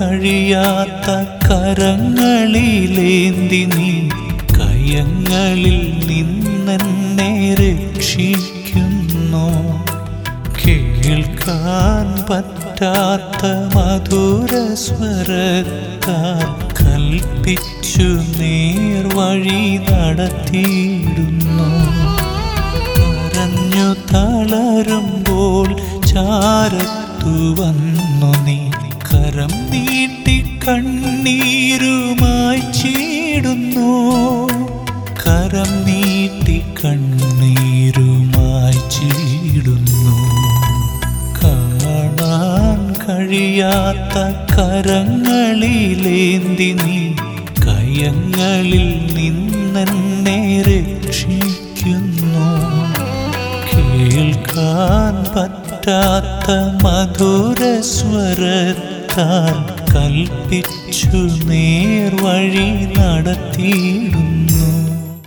കഴിയാത്ത കരങ്ങളിലേന്തി നീ കയങ്ങളിൽ നിന്നെന്നെ രക്ഷിക്കുന്നു കേൾക്കാൻ പറ്റാത്ത മധുര സ്വരത്താൽ കൽപ്പിച്ചു നേർവഴി നടത്തിയിടുന്നു കരഞ്ഞു തളരുമ്പോൾ ചാരത്തു വന്നു നീ കരം നീട്ടി കണ്ണീരുമായി ചീടുന്നു കരം നീട്ടി കണ്ണീരുമായി ചീടുന്നു കാണാൻ കഴിയാത്ത കരങ്ങളിലേന്തി നീ കയങ്ങളിൽ നിന്നെന്നെ രക്ഷിക്കുന്നു കേൾക്കാൻ പറ്റാത്ത മധുര സ്വരത്താൽ കൽപ്പിച്ചു നേർവഴി നടത്തിയിടുന്നു